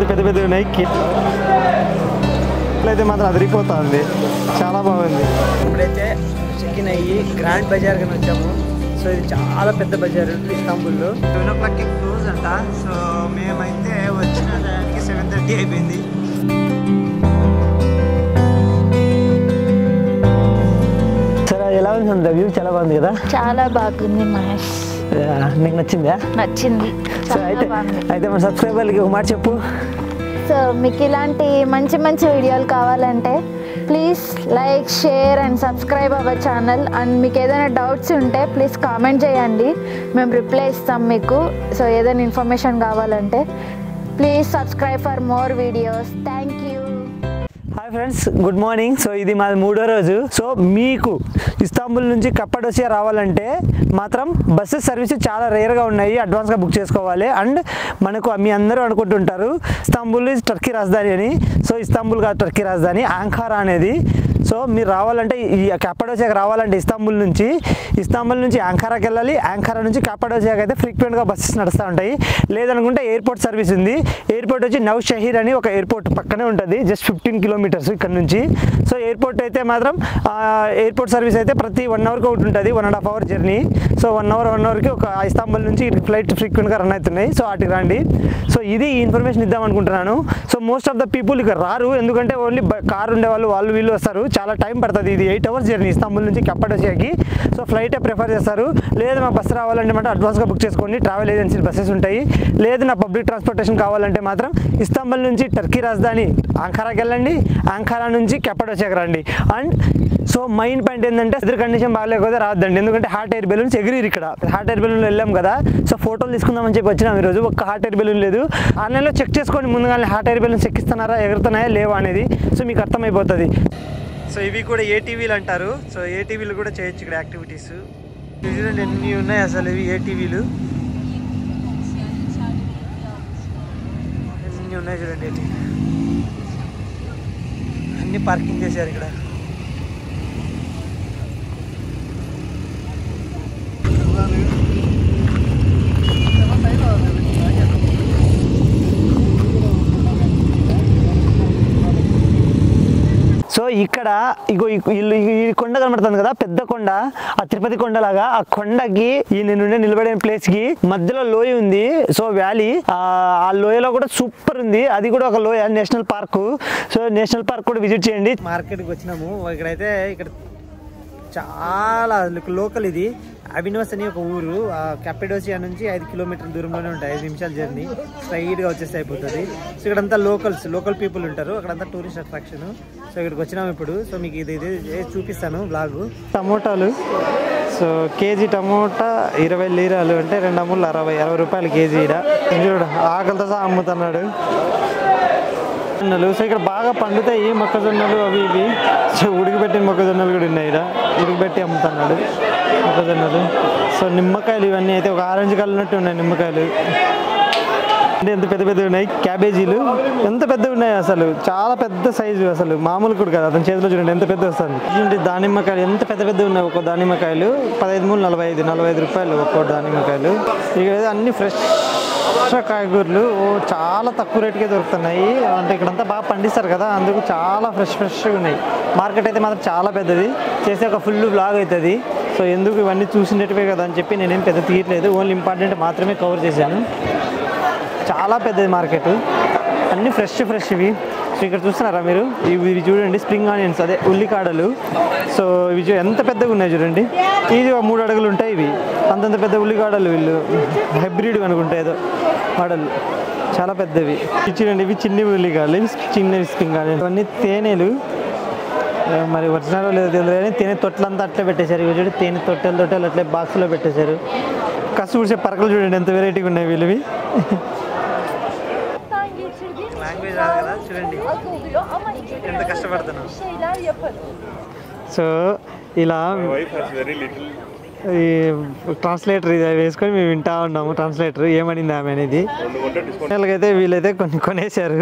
పెద్ద పెద్ద ఉన్నాయి అయితే మాత్రం అదిరిపోతుంది చాలా బాగుంది ఇప్పుడైతే చెక్ ఇన్ అయ్యి గ్రాండ్ బజార్ కని వచ్చాము సో ఇది చాలా పెద్ద బజార్ ఇస్తాంబుల్లో సెవెన్ ఓ క్లాక్కి క్లోజ్ అంట సో మేమైతే వచ్చిన టైంకి సెవెన్ థర్టీ అయిపోయింది సరే ఎలా ఉంది వ్యూ చాలా బాగుంది కదా చాలా బాగుంది మహేష్ నీకు నచ్చిందా నచ్చింది సో చాలా అయితే బాగుంది అయితే మన సబ్స్క్రైబర్లకి ఒక మాట చెప్పు సో మీకు ఇలాంటి మంచి మంచి వీడియోలు కావాలంటే please like share and subscribe our channel and మీకు ఏదైనా డౌట్స్ ఉంటే ప్లీజ్ కామెంట్ చేయండి మేము రిప్లై ఇస్తాం మీకు సో ఏదైనా ఇన్ఫర్మేషన్ కావాలంటే please subscribe for more videos thank you hi friends good morning so ఇది మాది మూడో రోజు సో మీకు ఇస్తాంబుల్ నుంచి కప్పడోసియా రావాలంటే మాత్రం బస్సెస్ సర్వీసెస్ చాలా రేర్గా ఉన్నాయి అడ్వాన్స్గా బుక్ చేసుకోవాలి అండ్ మనకు మీ అందరూ అనుకుంటుంటారు ఇస్తాంబుల్ ఇస్ టర్కీ రాజధాని అని సో ఇస్తాంబుల్ కాదు టర్కీ రాజధాని యాంకారా అనేది సో మీరు రావాలంటే ఈ కప్పడోసియాకి రావాలంటే ఇస్తాంబుల్ నుంచి ఇస్తాంబుల్ నుంచి యాంకారాకి వెళ్ళాలి యాంకారా నుంచి కప్పడోసియాకి అయితే ఫ్రీక్వెంట్గా బస్సెస్ నడుస్తూ ఉంటాయి లేదనుకుంటే ఎయిర్పోర్ట్ సర్వీస్ ఉంది ఎయిర్పోర్ట్ వచ్చి నవ్ షహీర్ అని ఒక ఎయిర్పోర్ట్ పక్కనే ఉంటుంది జస్ట్ ఫిఫ్టీన్ కిలోమీటర్స్ ఇక్కడ నుంచి సో ఎయిర్పోర్ట్ అయితే మాత్రం ఆ, ఎయిర్పోర్ట్ సర్వీస్ అయితే ప్రతి వన్ అవర్కి ఒకటి ఉంటుంది one and half hour journey so one hour one అవర్కి ఒక ఇస్తాంబుల్ నుంచి ఇటు ఫ్లైట్ ఫ్రీక్వెంట్గా రన్ అవుతున్నాయి సో వాటికి రండి సో ఇది ఈ ఇన్ఫర్మేషన్ ఇద్దాం అనుకుంటున్నాను so most of the people ఇక్కడ రారు ఎందుకంటే ఓన్లీ కార్ ఉండే వాళ్ళు వాళ్ళు వీళ్ళు వస్తారు చాలా టైం పడుతుంది ఇది ఎయిట్ అవర్స్ జర్నీ ఇస్తాంబుల్ నుంచి కప్పడోసియాకి సో ఫ్లైటే ప్రిఫర్ చేస్తారు లేదు మా బస్సు రావాలంటే మాత్రం అడ్వాన్స్గా బుక్ చేసుకోండి ట్రావెల్ ఏజెన్సీ బస్సెస్ ఉంటాయి లేదు నా పబ్లిక్ ట్రాన్స్పోర్టేషన్ కావాలంటే మాత్రం ఇస్తాంబుల్ నుంచి టర్కీ రాజధాని ఆంకారాకి వెళ్ళండి ఆంకారా నుంచి కెప్పడోసియాకి రండి అండ్ సో మెయిన్ పాయింట్ ఏంటంటే ఎదురు కండిషన్ బాగాలేకపోతే రావద్దండి ఎందుకంటే హాట్ ఎయిర్ బెలూన్స్ ఎగిరి ఇక్కడ హాట్ ఎయిర్ బెలూన్ వెళ్ళాం కదా సో ఫోటోలు తీసుకుందామని చెప్పి వచ్చినాం ఈరోజు ఒక్క హాట్ ఎయిర్ బెలూన్ లేదు ఆన్లైన్లో చెక్ చేసుకోండి ముందుగానే హాట్ ఎయిర్ బెలూన్స్ ఎక్కిస్తున్నారా ఎగురుతున్నాయా లేవా అనేది సో మీకు అర్థమైపోతుంది సో ఇవి కూడా ఏటీవీలు అంటారు సో ఏటీవీలు కూడా చేయొచ్చు ఇక్కడ యాక్టివిటీస్ చూడండి ఎన్ని ఉన్నాయి అసలు ఇవి ఏటీవీలు ఎన్ని ఉన్నాయి చూడండి ఏటీవీ అన్ని పార్కింగ్ చేశారు ఇక్కడ సో ఇక్కడ ఇగో ఈ- ఇల్లు- ఈ కొండ కనబడుతుంది కదా పెద్ద కొండ ఆ తిరుపతి కొండలాగా ఆ కొండకి ఈ నేను నిలబడే ప్లేస్ కి మధ్యలో లోయ ఉంది సో వ్యాలీ ఆ ఆ లోయలో కూడా సూపర్ ఉంది అది కూడా ఒక లోయ national park so national park కూడా విజిట్ చేయండి మార్కెట్కి వచ్చినాము ఇక్కడైతే ఇక్కడ చాలా లోకల్ ఇది అవినోస్ అని ఒక ఊరు ఆ కెపెడోసియా నుంచి ఐదు కిలోమీటర్ల దూరంలోనే ఉంటాయి ఐదు నిమిషాల జర్నీ స్ట్రైట్గా వచ్చేసి అయిపోతుంది సో ఇక్కడంతా లోకల్స్ లోకల్ పీపుల్ ఉంటారు అక్కడంతా టూరిస్ట్ అట్రాక్షన్ సో ఇక్కడికి వచ్చినాం ఇప్పుడు సో మీకు ఇది ఇది ఇది చూపిస్తాను బ్లాగ్ టమోటాలు సో కేజీ టమోటా ఇరవై లీరాలు అంటే రెండు అమ్ములు అరవై అరవై రూపాయలు కేజీ ఈడ చూడు ఆకలితో సహా అమ్ముతున్నాడు మొక్కజొన్నలు సో ఇక్కడ బాగా పండుతాయి మొక్కజొన్నలు అవి ఇవి సో ఉడికిపెట్టిన మొక్కజొన్నలు కూడా ఉన్నాయి ఇక్కడ ఉడికిపెట్టి అమ్ముతున్నాడు మొక్కజొన్నలు సో నిమ్మకాయలు ఇవన్నీ అయితే ఒక ఆరెంజ్ కలర్ ఉన్నట్టు ఉన్నాయి నిమ్మకాయలు అంటే ఎంత పెద్ద పెద్దవి ఉన్నాయి క్యాబేజీలు ఎంత పెద్దవి ఉన్నాయి అసలు చాలా పెద్ద సైజు అసలు మామూలు కూడా కాదు అతని చేతిలో చూడండి ఎంత పెద్ద వస్తుంది చూడండి దానిమ్మకాయలు ఎంత పెద్ద పెద్ద ఉన్నాయి ఒక్కో దానిమ్మకాయలు పదహైదు మూడు నలభై ఐదు నలభై ఐదు రూపాయలు ఒక్కో దానిమ్మకాయలు ఇక అన్ని ఫ్రెష్ ఫ్రెష్ కాయగూరలు ఓ చాలా తక్కువ రేటుకే దొరుకుతున్నాయి అంటే ఇక్కడంతా బాగా పండిస్తారు కదా అందుకు చాలా ఫ్రెష్ ఫ్రెష్గా ఉన్నాయి మార్కెట్ అయితే మాత్రం చాలా పెద్దది చేసే ఒక ఫుల్ బ్లాగ్ అవుతుంది సో ఎందుకు ఇవన్నీ చూసినట్టువే కదా అని చెప్పి నేనేం పెద్ద తీయట్లేదు ఓన్లీ ఇంపార్టెంట్ మాత్రమే కవర్ చేశాను చాలా పెద్దది మార్కెట్ అన్ని ఫ్రెష్ ఫ్రెష్ ఇవి సో ఇక్కడ చూస్తున్నారా మీరు ఇవి ఇవి చూడండి స్ప్రింగ్ ఆనియన్స్ అదే ఉల్లికాడలు సో ఇవి చూ- ఎంత పెద్దగా ఉన్నాయి చూడండి ఇది ఒక మూడు అడుగులు ఉంటాయి ఇవి అంతంత పెద్ద ఉల్లికాడలు వీళ్ళు హైబ్రిడ్ అనుకుంటా ఏదో ఆడలు చాలా పెద్దవి ఇవి చూడండి ఇవి చిన్ని ఉల్లికాడలు ఇవి చిన్నవి స్ప్రింగ్ ఆనియన్స్ ఇవన్నీ తేనెలు ఆ, మరి ఒరిజినల్ లేదు తెలియదు కానీ తేనె తొట్లంతా అట్లే పెట్టేశారు ఇవి చూడండి తేనె తొట్టెలు తొట్టెలు అట్లే బాక్స్లో పెట్టేశారు కసు ఊడ్చే పరకలు చూడండి ఎంత వెరైటీగా ఉన్నాయి వీళ్ళవి లాంగ్వేజ్ రాదు కదా చూడండి ఎంత కష్టపడుతున్నాం సో ఇలా ఈ ట్రాన్స్లేటర్ ఇది వేసుకొని మేము వింటా ఉన్నాము ట్రాన్స్లేటర్ ఏమనింది ఆమె అనేది అయితే వీళ్ళైతే కొన్ని కొనేశారు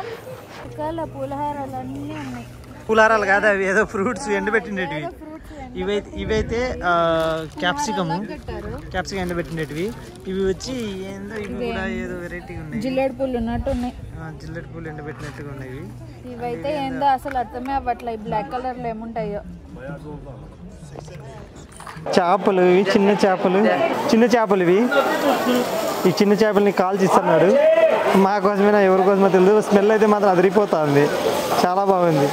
రకాల పూలహారాలు అన్నీ ఉన్నాయి పూలారాలు కాదు అవి ఏదో ఫ్రూట్స్ ఎండబెట్టినవి ఫ్రూట్స్ ఇవైతే ఇవైతే క్యాప్సికము క్యాప్సికం ఎండబెట్టినవి ఇవి వచ్చి ఏందో ఇవి కూడా ఏదో వెరైటీగా ఉన్నాయి జిల్లేడు పూలు ఉన్నట్టు ఉన్నాయి ఆ, జిల్లెట్ పూలు ఎండబెట్టినట్టుగా ఉన్నాయి ఇవి ఇవైతే ఏందో అసలు అర్థమే అవ్వట్లే ఈ బ్లాక్ కలర్ లో ఏముంటాయో చేపలు ఇవి చిన్న చేపలు చిన్న చేపలు ఇవి ఈ చిన్న చేపల్ని కాల్చి ఇస్తున్నాడు మా కోసమైనా ఎవరి కోసమో తెలియదు స్మెల్ అయితే మాత్రం అదిరిపోతుంది చాలా బాగుంది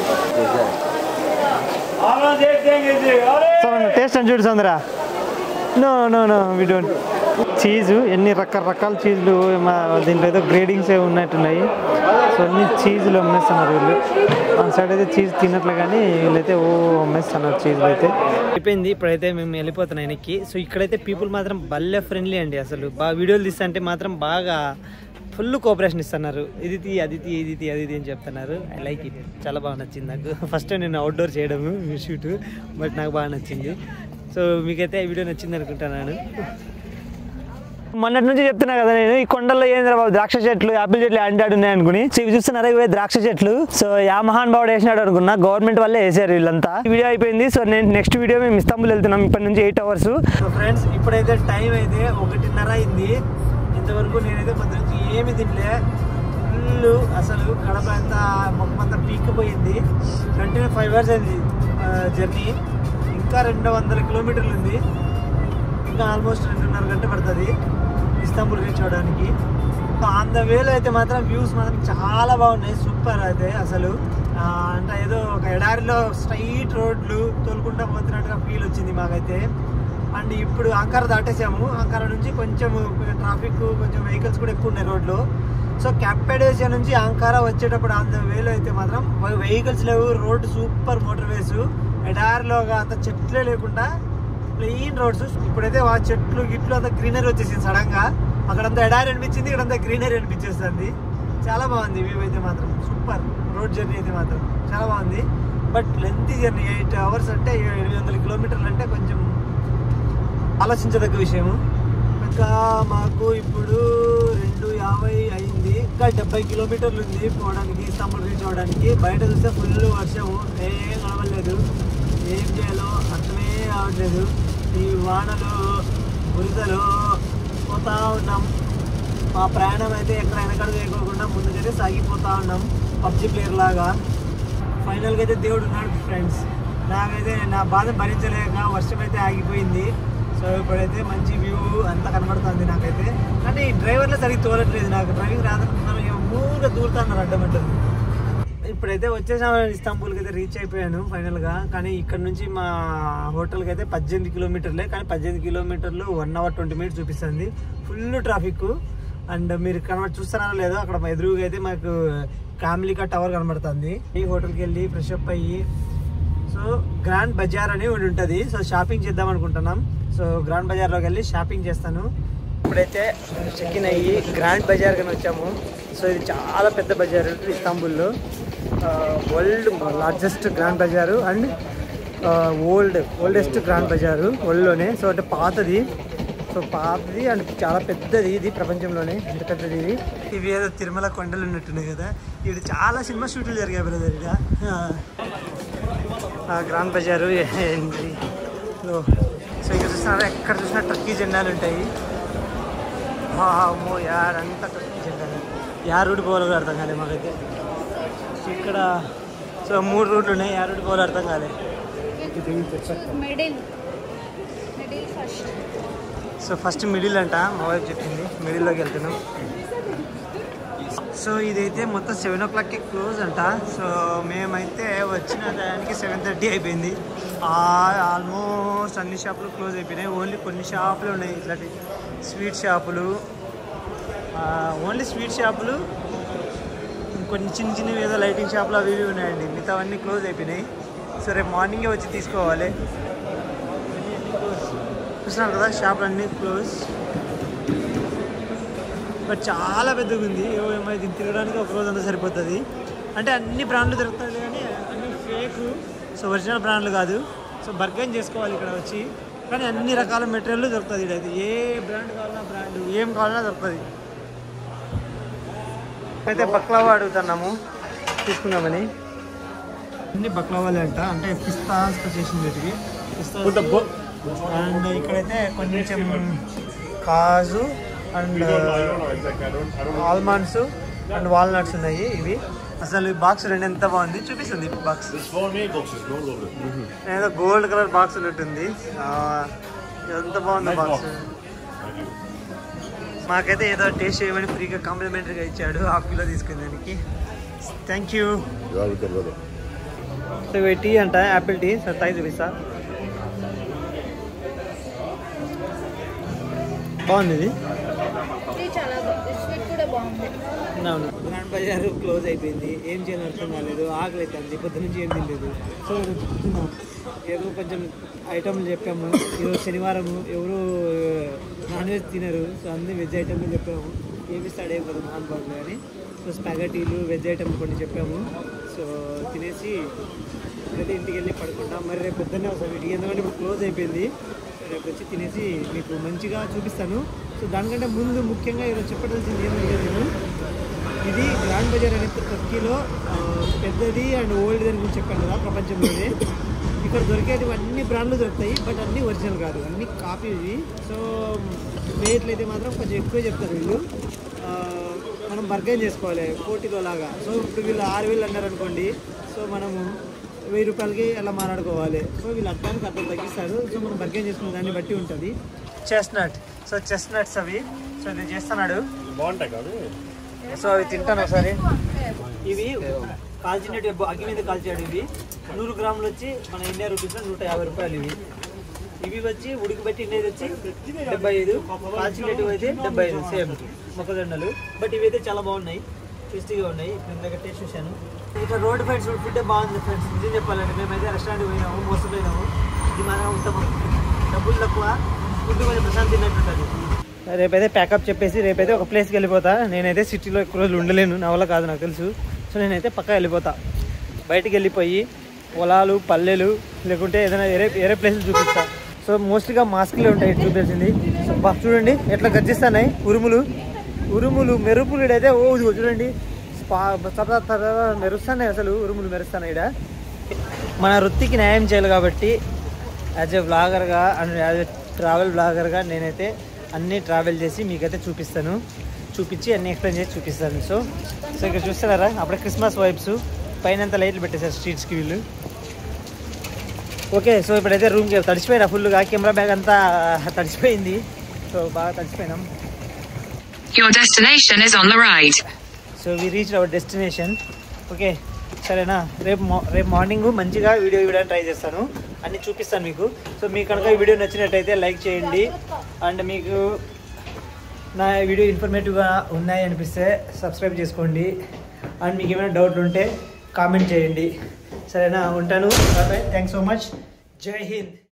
టేస్ట్ అని చూడు సందరా no no no we don't cheese ఎన్ని రకరకాల చీజులు మా దీంట్లో ఏదో గ్రేడింగ్స్ ఏ ఉన్నట్టున్నాయి సో అన్ని చీజులు అమ్మేస్తున్నారు వీళ్ళు ఆ సైడ్ అయితే చీజ్ తినట్లు కానీ వీళ్ళైతే ఓ అమ్మేస్తున్నారు చీజులు అయితే అయిపోయింది ఇప్పుడైతే మేము వెళ్ళిపోతున్నాం వెనక్కి సో ఇక్కడైతే పీపుల్ మాత్రం భలే ఫ్రెండ్లీ అండి అసలు బాగా వీడియోలు తీస్తుంటే మాత్రం బాగా ఫుల్ కోఆపరేషన్ ఇస్తున్నారు ఇది తీ అది తీ ఇది తీ అది తీ అని చెప్తున్నారు ఐ లైక్ ఇట్ చాలా బాగా నచ్చింది నాకు ఫస్ట్ నేను అవుట్డోర్ చేయడము షూట్ బట్ నాకు బాగా నచ్చింది సో మీకైతే ఈ వీడియో నచ్చింది అనుకుంటున్నాను మొన్నటి నుంచి చెప్తున్నా కదా నేను ఈ కొండల్లో ఏంద్ర బాబు ద్రాక్ష చెట్లు యాపిల్ చెట్లు అంటాడు ఉన్నాయి అనుకుని సో ఇవి చూస్తున్నారా ఇవే ద్రాక్ష చెట్లు సో యా మహాన్ బాబుడు వేసినాడు అనుకున్నా గవర్నమెంట్ వల్లే వేసారు వీళ్ళంతా ఈ వీడియో అయిపోయింది సో నేను నెక్స్ట్ వీడియో మేము ఇస్తాంబుల్ వెళ్తున్నాం ఇప్పటి నుంచి ఎయిట్ అవర్స్ సో ఫ్రెండ్స్ ఇప్పుడైతే టైం అయితే ఒకటిన్నర అయింది ఇంతవరకు నేనైతే పొద్దు నుంచి ఏమి తినలే ఫుల్ అసలు కడప అంతా మొక్క అంతా పీక్కిపోయింది కంటిన్యూ ఫైవ్ అవర్స్ అయింది జర్నీ ఇంకా రెండు వందల కిలోమీటర్లు ఉంది ఇంకా ఆల్మోస్ట్ రెండున్నర గంట పడుతుంది ఇస్తాంబుల్ రీచ్ అవడానికి ఆన్ ద వేలో అయితే మాత్రం వ్యూస్ మాత్రం చాలా బాగున్నాయి సూపర్ అయితే అసలు ఆ, అంటే ఏదో ఒక ఎడారిలో స్ట్రైట్ రోడ్లు తోలుకుంటా పోతున్నట్టుగా ఫీల్ వచ్చింది మాకైతే అండ్ ఇప్పుడు అంకార దాటేసాము అంకార నుంచి కొంచెం ట్రాఫిక్ కొంచెం వెహికల్స్ కూడా ఎక్కువ ఉన్నాయి రోడ్లో సో క్యాపెడేసియా నుంచి అంకార వచ్చేటప్పుడు ఆన్ ద వేలో అయితే మాత్రం వెహికల్స్ లేవు రోడ్ సూపర్ మోటార్ వేస్ ఎడారిలోగా అంత చెట్లే లేకుండా ప్లెయిన్ రోడ్స్ ఇప్పుడైతే ఆ చెట్లు గిట్లు అంతా గ్రీనరీ వచ్చేసింది సడన్ గా అక్కడంతా ఎడారి అనిపించింది ఇక్కడంతా గ్రీనరీ అనిపించేస్తుంది చాలా బాగుంది వ్యూ అయితే మాత్రం సూపర్ రోడ్ జర్నీ అయితే మాత్రం చాలా బాగుంది but length journey eight hours అంటే ఎనిమిది వందల కిలోమీటర్లు అంటే కొంచెం ఆలోచించదగ్గ విషయము ఇంకా మాకు ఇప్పుడు రెండు యాభై అయింది ఇంకా డెబ్బై కిలోమీటర్లు ఉంది పోవడానికి ఇస్తాంబుల్ రీచ్ అవ్వడానికి బయట చూస్తే ఫుల్ వర్షము ఏం కనవలేదు ఏం చేయాలో అర్థమే కావట్లేదు ఈ వానలు బురదలు పోతా ఉన్నాం మా ప్రయాణం అయితే ఎక్కడ వెనకడుగు వేయకోకుండా ముందుకైతే సాగిపోతా ఉన్నాం పబ్జి ప్లేయర్ లాగా ఫైనల్గా అయితే దేవుడు ఉన్నాడు ఫ్రెండ్స్ నాకైతే నా బాధ భరించలేక వర్షం అయితే ఆగిపోయింది సో ఇప్పుడైతే మంచి వ్యూ అంతా కనబడుతుంది నాకైతే కానీ ఈ డ్రైవర్లో సరిగ్గా తోలట్లేదు నాకు డ్రైవింగ్ రాదనుకున్నాను మూగా దూరుతున్నారు అడ్డమంటారు ఇప్పుడైతే వచ్చేసాము ఇస్తాంబుల్కి అయితే రీచ్ అయిపోయాను ఫైనల్గా కానీ ఇక్కడ నుంచి మా హోటల్కి అయితే పద్దెనిమిది కిలోమీటర్లే కానీ పద్దెనిమిది కిలోమీటర్లు వన్ అవర్ ట్వంటీ మినిట్స్ చూపిస్తుంది ఫుల్ ట్రాఫిక్ అండ్ మీరు కనబడి చూస్తున్నారో లేదో అక్కడ మా ఎదురుగా అయితే మాకు కామ్లికా టవర్ కనబడుతుంది ఈ హోటల్కి వెళ్ళి ఫ్రెష్ అప్ అయ్యి సో గ్రాండ్ బజార్ అని ఒకటి ఉంటుంది సో షాపింగ్ చేద్దాం అనుకుంటున్నాం సో గ్రాండ్ బజార్లోకి వెళ్ళి షాపింగ్ చేస్తాను ఇప్పుడైతే చెక్ ఇన్ అయ్యి గ్రాండ్ బజార్ కానీ వచ్చాము సో ఇది చాలా పెద్ద బజార్ ఇస్తాంబుల్లో world largest Grand Bazaar and old oldest Grand Bazaar వరల్డ్లోనే సో అంటే పాతది సో పాతది అండ్ చాలా పెద్దది ఇది ప్రపంచంలోనే ఎంత పెద్దది ఇది ఇవి ఏదో తిరుమల కొండలు ఉన్నట్టున్నాయి కదా ఇక్కడ చాలా సినిమా షూట్లు జరిగాయి బ్రదర్ ఇక్కడ ఆ గ్రాండ్ బజారు ఏంటి సో సో ఇక్కడ చూస్తున్నారా ఎక్కడ చూసినా టర్కీ జెండాలు ఉంటాయి అమ్మో యాడంతా టర్కీ జెండాలు యా రూట్ పోవాలో కూడా అర్థం కాలేదు మాకైతే సో ఇక్కడ సో మూడు రూట్లు ఉన్నాయి యా రూట్ పోవాలో అర్థం కాలేదు middle middle first so first middle అంట మా వైఫ్ చెప్పింది మిడిల్లోకి వెళ్తున్నాం సో ఇదైతే మొత్తం సెవెన్ ఓ క్లాక్కి క్లోజ్ అంట సో మేమైతే వచ్చిన టైంకి సెవెన్ థర్టీ అయిపోయింది ఆల్మోస్ట్ అన్ని షాపులు క్లోజ్ అయిపోయినాయి ఓన్లీ కొన్ని షాపులు ఉన్నాయి ఇట్లాంటి స్వీట్ షాపులు ఓన్లీ స్వీట్ షాపులు కొన్ని చిన్న చిన్నవి ఏదో లైటింగ్ షాపులు అవి ఇవి ఉన్నాయండి మిగతా అన్నీ క్లోజ్ అయిపోయినాయి సో రేపు మార్నింగే వచ్చి తీసుకోవాలి చూస్తున్నారు కదా షాపులు అన్నీ క్లోజ్ బట్ చాలా పెద్దగా ఉంది ఏమో దీన్ని తిరగడానికి ఒక రోజు అంతా సరిపోతుంది అంటే అన్ని బ్రాండ్లు దొరుకుతాయి కానీ అన్ని ఫేక్ సో ఒరిజినల్ బ్రాండ్లు కాదు సో బర్గైన్ చేసుకోవాలి ఇక్కడ వచ్చి కానీ అన్ని రకాల మెటీరియల్ దొరుకుతుంది ఇక్కడ అయితే ఏ బ్రాండ్ కావాలన్నా బ్రాండ్ ఏం కావాలన్నా దొరుకుతుంది అయితే బక్లావా అడుగుతున్నాము తీసుకుందామని అన్ని బక్లావాలే అంట అంటే పిస్తాస్తో చేసిన వీటికి పిస్తాచియో అండ్ ఇక్కడైతే కొంచెం కాజు అండ్ ఆల్మండ్స్ అండ్ వాల్నట్స్ ఉన్నాయి ఇవి అసలు ఈ బాక్స్ రెండు ఎంత బాగుంది చూపిస్తుంది బాక్స్ ఏదో గోల్డ్ కలర్ బాక్స్ ఉన్నట్టుంది ఆ, ఎంత బాగుంది బాక్స్ మాకైతే ఏదో టేస్ట్ చేయమని ఫ్రీగా కాంప్లిమెంటరీగా ఇచ్చాడు హాఫ్ కిలో తీసుకుని దానికి థ్యాంక్ యూ సో ఇవి టీ అంట యాపిల్ టీ సార్ తాగి చూపిస్తా బాగుంది ఇది చాలా స్వీట్ కూడా బాగుంది అవును గ్రాండ్ బజార్ క్లోజ్ అయిపోయింది ఏం చేయాలని అర్థం కాలేదు ఆకలి అవుతుంది పొద్దు నుంచి ఏం తినలేదు సో ఈరోజు కూర్చున్నాం ఏదో కొంచెం ఐటమ్లు చెప్పాము ఈరోజు శనివారం ఎవరు నాన్ వెజ్ తినరు సో అన్ని వెజ్ ఐటమ్లు చెప్పాము ఏమి స్టార్ట్ అయిపోతుంది నాన్ బాబు అని సో స్పాగటీలు వెజ్ ఐటమ్ కొన్ని చెప్పాము సో తినేసి అయితే ఇంటికి వెళ్ళి పడుకుంటాం మరి రేపు పొద్దున్నే వస్తాం ఇంటికి ఎందుకంటే ఇప్పుడు క్లోజ్ అయిపోయింది రేపు వచ్చి తినేసి మీకు మంచిగా చూపిస్తాను సో దానికంటే ముందు ముఖ్యంగా ఈరోజు చెప్పదలసింది ఏంటంటే నేను ఇది గ్రాండ్ బజార్ అనే టర్కీలో ఆ, పెద్దది అండ్ ఓల్డ్ దాని గురించి చెప్పాను కదా ప్రపంచంలోనే ఇక్కడ దొరికేది అన్ని బ్రాండ్లు దొరుకుతాయి బట్ అన్నీ ఒరిజినల్ కాదు అన్ని కాపీ ఇవి సో రేట్లు అయితే మాత్రం కొంచెం ఎక్కువ చెప్తారు వీళ్ళు ఆ, మనం బర్గైన్ చేసుకోవాలి కోటిలో లాగా సో ఇప్పుడు వీళ్ళు ఆరు వేలు అన్నారు అనుకోండి సో మనము వెయ్యి రూపాయలకి అలా మాట్లాడుకోవాలి సో వీళ్ళు అర్థానికి అర్థం తగ్గిస్తారు సో మనం బర్గైన్ చేసుకునే దాన్ని బట్టి ఉంటుంది చెస్నట్ సో చెస్నట్స్ అవి సో ఇది చేస్తున్నాడు సో అవి తింటాను ఒకసారి ఇవి కాల్చినట్టు అగ్గి మీద కాల్చాడు ఇవి నూరు గ్రాములు వచ్చి మన ఇండియా రూపీస్లో నూట యాభై రూపాయలు ఇవి ఇవి వచ్చి ఉడికిపెట్టి ఇండేది వచ్చి డెబ్బై ఐదు కాల్చినట్టు అయితే డెబ్బై ఐదు సేమ్ మొక్కజొన్నలు బట్ ఇవి అయితే చాలా బాగున్నాయి టేస్టీగా ఉన్నాయి ఇప్పుడు ఇందాక టేస్ట్ చూశాను ఇక్కడ రోడ్ ఫైడ్ ఫుడ్ బాగుంది ఫ్రెండ్స్ నిజం చెప్పాలంటే మేమైతే రెస్టారెంట్ పోయినాము మోసపోయినాము ఇది మనం ఉంటాము డబ్బులు తక్కువ ఫుడ్ కొంచెం ప్రశాంతి తిన్నట్టుంటుంది రేపైతే ప్యాకప్ చెప్పేసి రేపైతే ఒక ప్లేస్కి వెళ్ళిపోతా నేనైతే సిటీలో ఎక్కువ రోజులు ఉండలేను నా వల్ల కాదు నాకు తెలుసు సో నేనైతే పక్కా వెళ్ళిపోతా బయటికి వెళ్ళిపోయి పొలాలు పల్లెలు లేకుంటే ఏదైనా వేరే వేరే ప్లేసులు చూపిస్తా సో మోస్ట్లీగా మాస్క్లే ఉంటాయి ఇటు చూపించింది సో బా చూడండి ఎట్లా గర్జిస్తున్నాయి ఉరుములు ఉరుములు మెరుపులు ఇడైతే ఓ ఇదిగో చూడండి స్పా- తర తర మెరుస్తున్నాయి అసలు ఉరుములు మెరుస్తున్నాయి ఇడ మన వృత్తికి న్యాయం చేయాలి కాబట్టి యాజ్ ఎ బ్లాగర్గా అండ్ యాజ్ ఎ ట్రావెల్ బ్లాగర్గా నేనైతే అన్నీ ట్రావెల్ చేసి మీకైతే చూపిస్తాను చూపించి అన్ని ఎక్స్ప్లెయిన్ చేసి చూపిస్తాను సో సో ఇక్కడ చూస్తున్నారా అప్పుడే క్రిస్మస్ వైబ్స్ పైన అంతా లైట్లు పెట్టేశారు స్ట్రీట్స్కి వీళ్ళు ఓకే సో ఇప్పుడైతే రూమ్కి తడిచిపోయినా ఫుల్గా కెమెరా బ్యాగ్ అంతా తడిచిపోయింది సో బాగా తడిచిపోయినాం Your destination is on the right. So we reach our destination okay సరేనా రేపు మా రేపు మార్నింగ్ మంచిగా వీడియో ఇవ్వడానికి ట్రై చేస్తాను అన్ని చూపిస్తాను మీకు సో మీకు కనుక ఈ వీడియో నచ్చినట్టయితే లైక్ చేయండి అండ్ మీకు నా వీడియో ఇన్ఫర్మేటివ్గా ఉన్నాయి అనిపిస్తే సబ్స్క్రైబ్ చేసుకోండి అండ్ మీకు ఏమైనా డౌట్లు ఉంటే కామెంట్ చేయండి సరేనా ఉంటాను బాయ్ థ్యాంక్స్ సో మచ్ జై హింద్